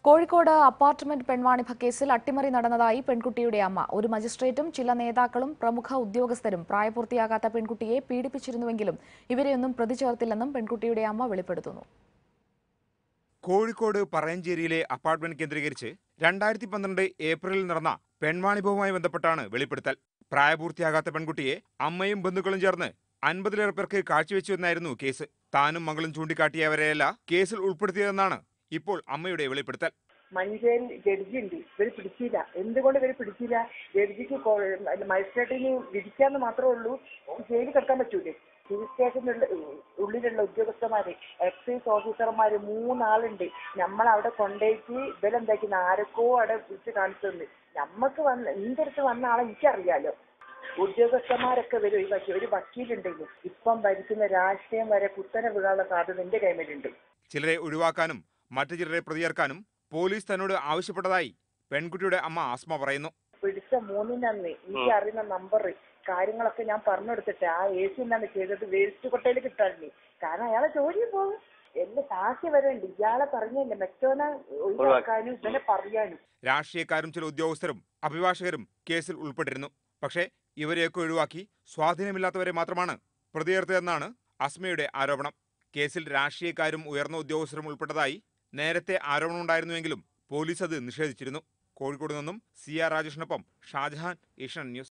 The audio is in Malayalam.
കോഴിക്കോട് അപ്പാർട്ട്മെന്റ് പെൺവാണിഭ കേസിൽ അട്ടിമറി നടന്നതായി പെൺകുട്ടിയുടെ അമ്മ ഒരു മജിസ്ട്രേറ്റും ചില നേതാക്കളും പ്രമുഖ ഉദ്യോഗസ്ഥരും പ്രായപൂർത്തിയാകാത്ത പെൺകുട്ടിയെ പീഡിപ്പിച്ചിരുന്നുവെങ്കിലും ഇവരെയൊന്നും പ്രതി ചേർത്തില്ലെന്നും പെൺകുട്ടിയുടെ അമ്മ വെളിപ്പെടുത്തുന്നു കോഴിക്കോട് പറയഞ്ചേരിയിലെ അപ്പാർട്ട്മെന്റ് കേന്ദ്രീകരിച്ച് രണ്ടായിരത്തി പന്ത്രണ്ട് ഏപ്രിലിൽ നടന്ന പെൺവാണിഭവുമായി ബന്ധപ്പെട്ടാണ് വെളിപ്പെടുത്തൽ പ്രായപൂർത്തിയാകാത്ത പെൺകുട്ടിയെ അമ്മയും ബന്ധുക്കളും ചേർന്ന് അൻപതിലേറെ പേർക്ക് കാഴ്ചവെച്ചുവെന്നായിരുന്നു കേസ് താനും മകളും ചൂണ്ടിക്കാട്ടിയവരെയല്ല കേസിൽ ഉൾപ്പെടുത്തിയതെന്നാണ് ഇപ്പോൾ അമ്മയുടെ വെളിപ്പെടുത്തൽ മഞ്ചേരി ജഡ്ജി ഉണ്ട് ഇവർ പിടിച്ചില്ല എന്തുകൊണ്ട് ഇവർ പിടിച്ചില്ല ജഡ്ജിക്ക് കോ- അല്ല, മജിസ്ട്രേറ്റിന് വിധിക്കാന്ന് മാത്രമേ ഉള്ളൂ ജയിലിൽ കിടക്കാൻ പറ്റൂലേ സിവിൽ സ്റ്റേഷനിലുള്ള ഉള്ളിലുള്ള ഉദ്യോഗസ്ഥന്മാര് എക്സൈസ് ഓഫീസർമാര് മൂന്നാളുണ്ട് നമ്മൾ അവിടെ കൊണ്ടുപോയിട്ട് ഇവരെന്താക്കുന്ന ആരൊക്കെയോ അവിടെ വിളിച്ച് കാണിച്ചത് നമ്മക്ക് വന്ന എന്റെ അടുത്ത് വന്ന ആളെ എനിക്കറിയാലോ ഉദ്യോഗസ്ഥന്മാരൊക്കെ വരും ഒഴിവാക്കി ഒരു വക്കീലുണ്ടെങ്കിലും ഇപ്പം ഭരിക്കുന്ന രാഷ്ട്രീയം വരെ കുത്തനെ വീഴാനുള്ള സാധ്യത എന്റെ കൈമേലുണ്ട് ചിലരെ ഒഴിവാക്കാനും മറ്റു ചിലരെ പ്രതിയേർക്കാനും പോലീസ് തന്നോട് ആവശ്യപ്പെട്ടതായി പെൺകുട്ടിയുടെ അമ്മ ആസ്മ പറയുന്നു പിടിച്ച മൂന്നിനന്ന് എനിക്ക് അറിയുന്ന നമ്പർ കാര്യങ്ങളൊക്കെ ഞാൻ പറഞ്ഞെടുത്തിട്ട് ആ എ സി എന്താണ് ചെയ്തത് വേസ്റ്റ് കൊട്ടയിൽ കിട്ടാറില്ലേ കാരണം അയാളെ ജോലി പോകും എന്റെ സാക്ഷി വരെ ഉണ്ട് ഇയാളെ പറഞ്ഞല്ലേ മറ്റോനെ ഒഴിവാക്കാനും ഇവനെ പറയാനും രാഷ്ട്രീയക്കാരും ചില ഉദ്യോഗസ്ഥരും അഭിഭാഷകരും കേസിൽ ഉൾപ്പെട്ടിരുന്നു പക്ഷേ ഇവരെയൊക്കെ ഒഴിവാക്കി സ്വാധീനമില്ലാത്തവരെ മാത്രമാണ് പ്രതിയേർത്തതെന്നാണ് അസ്മയുടെ ആരോപണം കേസിൽ രാഷ്ട്രീയക്കാരും ഉയർന്ന ഉദ്യോഗസ്ഥരും ഉൾപ്പെട്ടതായി നേരത്തെ ആരോപണമുണ്ടായിരുന്നുവെങ്കിലും പോലീസ് അത് നിഷേധിച്ചിരുന്നു കോഴിക്കോട് നിന്നും സി ആർ രാജേഷിനൊപ്പം ഷാജഹാൻ ഏഷ്യൻ ന്യൂസ്